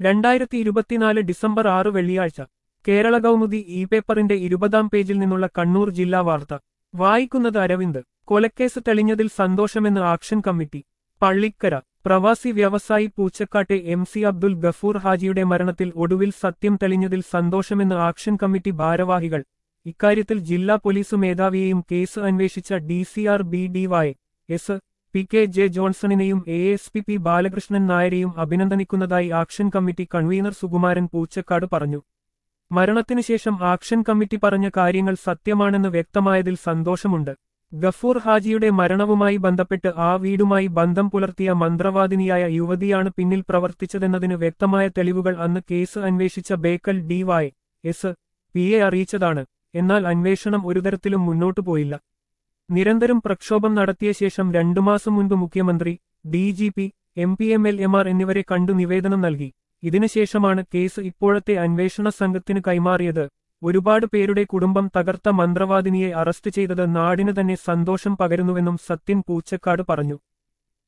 രണ്ടായിരത്തി ഇരുപത്തിനാല് ഡിസംബർ ആറ് വെള്ളിയാഴ്ച കേരള കൗമുദി ഇ പേപ്പറിന്റെ ഇരുപതാം പേജിൽ നിന്നുള്ള കണ്ണൂർ ജില്ലാ വാർത്ത വായിക്കുന്നത് അരവിന്ദ് കൊലക്കേസ് തെളിഞ്ഞതിൽ സന്തോഷമെന്ന് ആക്ഷൻ കമ്മിറ്റി പള്ളിക്കര പ്രവാസി വ്യവസായി പൂച്ചക്കാട്ടെ എം സി അബ്ദുൽ ഗഫൂർ ഹാജിയുടെ മരണത്തിൽ ഒടുവിൽ സത്യം തെളിഞ്ഞതിൽ സന്തോഷമെന്ന് ആക്ഷൻ കമ്മിറ്റി ഭാരവാഹികൾ ഇക്കാര്യത്തിൽ ജില്ലാ പോലീസ് മേധാവിയെയും കേസ് അന്വേഷിച്ച D C R B D Y S P K J ജോൺസണിനെയും A S P P Balakrishnan നായരെയും അഭിനന്ദനിക്കുന്നതായി action committee convener Sukumaran Poochakkad പറഞ്ഞു മരണത്തിനു ശേഷം ആക്ഷൻ കമ്മിറ്റി പറഞ്ഞ കാര്യങ്ങൾ സത്യമാണെന്ന് വ്യക്തമായതിൽ സന്തോഷമുണ്ട് ഗഫൂർ ഹാജിയുടെ മരണവുമായി ബന്ധപ്പെട്ട് ആ വീടുമായി ബന്ധം പുലർത്തിയ മന്ത്രവാദിനിയായ യുവതിയാണ് പിന്നിൽ പ്രവർത്തിച്ചതെന്നതിന് വ്യക്തമായ തെളിവുകൾ അന്ന് കേസ് അന്വേഷിച്ച Bekal D Y S P A അറിയിച്ചതാണ് എന്നാൽ അന്വേഷണം ഒരുതരത്തിലും മുന്നോട്ടു പോയില്ല നിരന്തരം പ്രക്ഷോഭം നടത്തിയ ശേഷം രണ്ടു മാസം മുൻപ് മുഖ്യമന്ത്രി D G P M P M L M R എന്നിവരെ കണ്ടു നിവേദനം നൽകി ഇതിനുശേഷമാണ് കേസ് ഇപ്പോഴത്തെ അന്വേഷണ സംഘത്തിന് കൈമാറിയത് ഒരുപാട് പേരുടെ കുടുംബം തകർത്ത മന്ത്രവാദിനിയെ അറസ്റ്റ് ചെയ്തത് നാടിന് തന്നെ സന്തോഷം പകരുന്നുവെന്നും സത്യൻ പൂച്ചക്കാട് പറഞ്ഞു